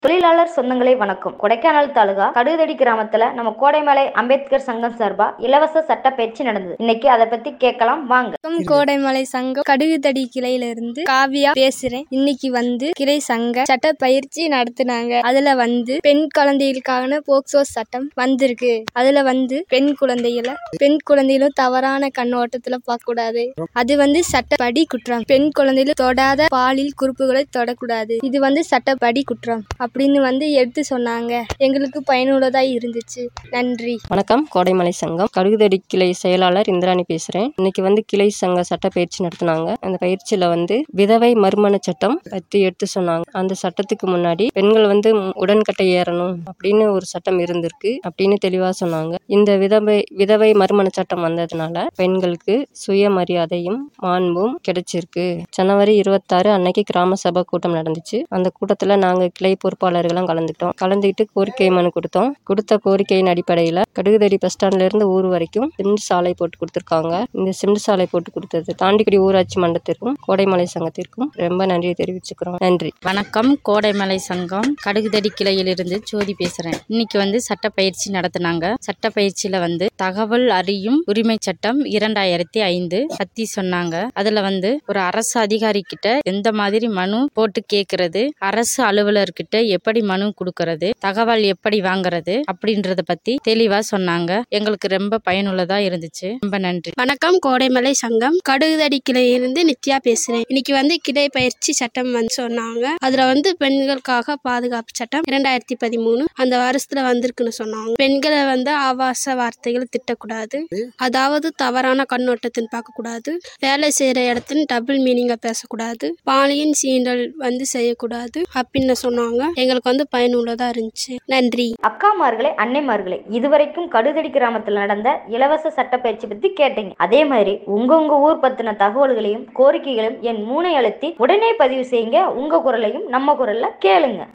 தொழிலாளர் சொந்தங்களே வணக்கம் கொடைக்கானல் தாலுகா கடுதடி கிராமத்துல நம்ம கோடைமலை அம்பேத்கர் சங்கம் சார்பா இலவச சட்ட பயிற்சி நடந்தது இன்னைக்கு அதை பத்தி கேட்கலாம் வாங்க வணக்கம் கோடைமலை சங்கம் கடுகுதடி கிளையில இருந்து காவியா பேசுறேன் இன்னைக்கு வந்து கிளை சங்க சட்ட பயிற்சி நடத்துனாங்க அதுல வந்து பெண் குழந்தைகளுக்கான போக்சோ சட்டம் வந்திருக்கு அதுல வந்து பெண் குழந்தைகளை பெண் குழந்தைகளும் தவறான கண்ணோட்டத்துல பார்க்க கூடாது அது வந்து சட்டப்படி குற்றம் பெண் குழந்தைகள் தொடாத பாலியல் குறிப்புகளை தொடக்கூடாது இது வந்து சட்டப்படி குற்றம் அப்படின்னு வந்து எடுத்து சொன்னாங்க எங்களுக்கு பயனுள்ளதா இருந்துச்சு நன்றி வணக்கம் கோடைமலை சங்கம் கடுகுதடி கிளை செயலாளர் இந்திராணி பேசுறேன் இன்னைக்கு வந்து கிளை சங்க சட்ட பயிற்சி நடத்தினாங்க அந்த பயிற்சியில வந்து விதவை மறுமண சட்டம் பற்றி எடுத்து சொன்னாங்க அந்த சட்டத்துக்கு முன்னாடி பெண்கள் வந்து உடன்கட்டை ஏறணும் அப்படின்னு ஒரு சட்டம் இருந்திருக்கு அப்படின்னு தெளிவா சொன்னாங்க இந்த விதவை விதவை மறுமண சட்டம் வந்ததுனால பெண்களுக்கு சுயமரியாதையும் மாண்பும் கிடைச்சிருக்கு ஜனவரி இருபத்தாறு அன்னைக்கு கிராம சபை கூட்டம் நடந்துச்சு அந்த கூட்டத்துல நாங்க கிளை பொறுப்பாளர்களும் கலந்துக்கிட்டோம் கலந்துக்கிட்டு கோரிக்கை மனு கொடுத்தோம் கொடுத்த கோரிக்கையின் அடிப்படையில் கடுகுதடி பஸ் ஸ்டாண்ட்ல இருந்து ஊர் வரைக்கும் சிமெண்ட் சாலை போட்டு கொடுத்துருக்காங்க இந்த சிமெண்ட் சாலை போட்டு கொடுத்தது தாண்டிக்குடி ஊராட்சி மன்றத்திற்கும் கோடைமலை சங்கத்திற்கும் ரொம்ப நன்றி தெரிவிச்சுக்கிறோம் நன்றி வணக்கம் கோடைமலை சங்கம் கடுகுதடி கிளையிலிருந்து ஜோதி பேசுறேன் இன்னைக்கு வந்து சட்ட பயிற்சி நடத்தினாங்க சட்ட பயிற்சியில வந்து தகவல் அறியும் உரிமை சட்டம் இரண்டாயிரத்தி ஐந்து பத்தி சொன்னாங்க அதுல வந்து ஒரு அரசு அதிகாரி கிட்ட எந்த மாதிரி மனு போட்டு கேக்குறது அரசு அலுவலர்கிட்ட எப்படி மனு கொடுக்கறது தகவல் எப்படி வாங்குறது அப்படின்றத பத்தி தெளிவா சொன்னாங்க எங்களுக்கு ரொம்ப பயனுள்ளதா இருந்துச்சு ரொம்ப நன்றி வணக்கம் கோடைமலை சங்கம் கடுகுதடி கிளையிலிருந்து நித்யா பேசுறேன் இன்னைக்கு வந்து கிளை பயிற்சி சட்டம் வந்து சொன்னாங்க அதுல வந்து பெண்களுக்காக பாதுகாப்பு சட்டம் இரண்டாயிரத்தி பதிமூணு அந்த வருஷத்துல வந்திருக்குன்னு சொன்னாங்க பெண்களை வந்து ஆபாச வார்த்தைகள் திட்டக்கூடாது அதாவது தவறான கண்ணோட்டத்தில் பார்க்க கூடாது வேலை செய்யற இடத்துல டபுள் மீனிங்கா பேசக்கூடாது பாலியல் சீண்டல் வந்து செய்யக்கூடாது அப்படின்னு சொன்னாங்க எங்களுக்கு வந்து பயனுள்ளதா இருந்துச்சு நன்றி அக்காமார்களே அன்னைமார்களே இதுவரைக்கும் கடுதடி கிராமத்துல நடந்த இலவச சட்ட பயிற்சி பத்தி கேட்டீங்க அதே மாதிரி உங்க உங்க ஊர் பத்தின தகவல்களையும் கோரிக்கைகளையும் என் மூனை அழுத்தி உடனே பதிவு செய்யுங்க உங்க குரலையும் நம்ம குரல்ல கேளுங்க